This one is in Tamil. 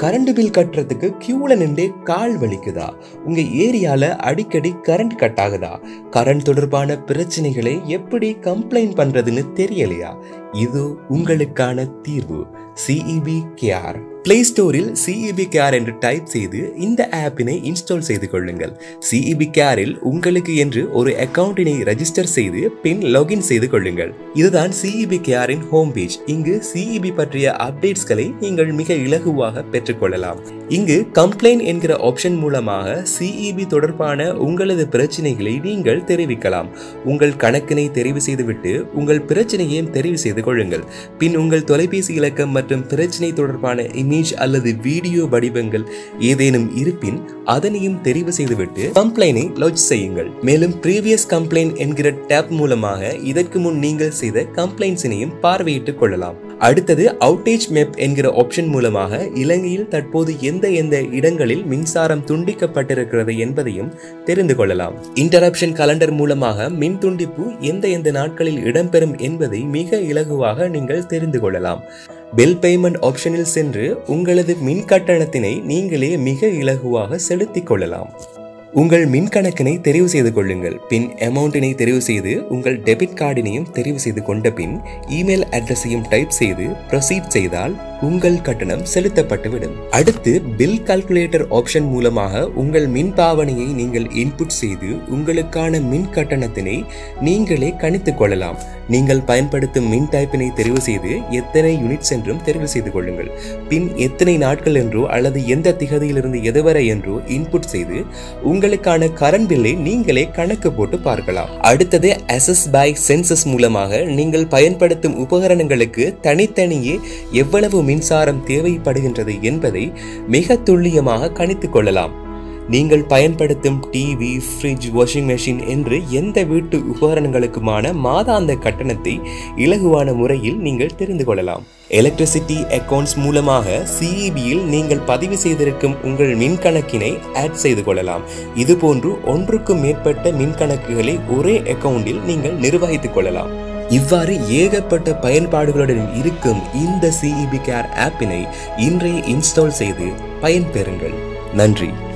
கரண்ட் பில் கட்டுறதுக்கு கியூல நின்று கால் வலிக்குதா உங்க ஏரியால அடிக்கடி கரண்ட் கட் ஆகுதா கரண்ட் தொடர்பான பிரச்சனைகளை எப்படி கம்ப்ளைண்ட் பண்றதுன்னு தெரியலையா இது உங்களுக்கான தீர்வு சிஇபி கேஆர் பிளே ஸ்டோரில் சிஇபி கேர் என்று டைப் செய்து இந்த ஆப்பினை இன்ஸ்டால் செய்து கொள்ளுங்கள் சிஇபி கேரில் உங்களுக்கு என்று ஒரு அக்கவுண்டினை ரெஜிஸ்டர் செய்து பின் லாகின் செய்து கொள்ளுங்கள் இதுதான் சிஇபி கேரின் ஹோம் பேஜ் இங்கு சிஇபி பற்றிய அப்டேட்ஸ்களை நீங்கள் மிக இலகுவாக பெற்றுக்கொள்ளலாம் இங்கு கம்ப்ளைண்ட் என்கிற ஆப்ஷன் மூலமாக சிஇபி தொடர்பான உங்களது பிரச்சனைகளை நீங்கள் தெரிவிக்கலாம் உங்கள் கணக்கினை தெரிவு செய்துவிட்டு உங்கள் பிரச்சனையையும் தெரிவு செய்து கொள்ளுங்கள் பின் உங்கள் தொலைபேசி இலக்கம் மற்றும் பிரச்சனை தொடர்பான இமேஜ் அல்லது வீடியோ வடிவங்கள் ஏதேனும் இருப்பின் அதனையும் தெரிவு செய்துவிட்டு கம்ப்ளைனை லாட்ஜ் செய்யுங்கள் மேலும் ப்ரீவியஸ் கம்ப்ளைண்ட் என்கிற டேப் மூலமாக இதற்கு முன் நீங்கள் செய்த கம்ப்ளைண்ட்ஸினையும் பார்வையிட்டுக் கொள்ளலாம் அடுத்தது அவுட்டேஜ் மேப் என்கிற ஆப்ஷன் மூலமாக இலங்கையில் தற்போது எந்த எந்த இடங்களில் மின்சாரம் துண்டிக்கப்பட்டிருக்கிறது என்பதையும் தெரிந்து கொள்ளலாம் இன்டரப்ஷன் கலண்டர் மூலமாக மின் துண்டிப்பு எந்த எந்த நாட்களில் இடம்பெறும் என்பதை மிக இலகுவாக நீங்கள் தெரிந்து கொள்ளலாம் பில் பேமெண்ட் ஆப்ஷனில் சென்று உங்களது மின் கட்டணத்தினை நீங்களே மிக இலகுவாக செலுத்திக் கொள்ளலாம் உங்கள் மின் கணக்கினை தெரிவு செய்து கொள்ளுங்கள் பின் அமௌண்ட்டினை தெரிவு செய்து உங்கள் டெபிட் கார்டினையும் தெரிவு செய்து கொண்ட பின் இமெயில் அட்ரஸையும் டைப் செய்து ப்ரொசீட் செய்தால் உங்கள் கட்டணம் செலுத்தப்பட்டுவிடும் அடுத்து பில் கால்குலேட்டர் ஆப்ஷன் மூலமாக உங்கள் மின் பாவனையை நீங்கள் இன்புட் செய்து உங்களுக்கான மின் கட்டணத்தினை நீங்களே கணித்துக் கொள்ளலாம் நீங்கள் பயன்படுத்தும் மின் டைப்பினை தெரிவு செய்து எத்தனை யூனிட்ஸ் என்றும் தெரிவு செய்து கொள்ளுங்கள் பின் எத்தனை நாட்கள் என்றோ அல்லது எந்த திகதியிலிருந்து எதுவரை என்றோ இன்புட் செய்து உங்களுக்கான கரண்ட் பில்லை நீங்களே கணக்கு போட்டு பார்க்கலாம் அடுத்தது அசஸ் பை சென்சஸ் மூலமாக நீங்கள் பயன்படுத்தும் உபகரணங்களுக்கு தனித்தனியே எவ்வளவு மின்சாரம் தேவைப்படுகின்றது என்பதை மிக துல்லியமாக கணித்துக் கொள்ளலாம் நீங்கள் பயன்படுத்தும் டிவி ஃப்ரிட்ஜ் வாஷிங் மெஷின் என்று எந்த வீட்டு உபகரணங்களுக்குமான மாதாந்த கட்டணத்தை இலகுவான முறையில் நீங்கள் தெரிந்து கொள்ளலாம் எலக்ட்ரிசிட்டி அக்கவுண்ட்ஸ் மூலமாக சிஇபியில் நீங்கள் பதிவு செய்திருக்கும் உங்கள் மின் கணக்கினை ஆட் செய்து கொள்ளலாம் இதுபோன்று ஒன்றுக்கும் மேற்பட்ட மின் கணக்குகளை ஒரே அக்கவுண்டில் நீங்கள் நிர்வகித்துக் கொள்ளலாம் இவ்வாறு ஏகப்பட்ட பயன்பாடுகளுடன் இருக்கும் இந்த சிஇபி கேர் ஆப்பினை இன்றைய இன்ஸ்டால் செய்து பயன்பெறுங்கள் நன்றி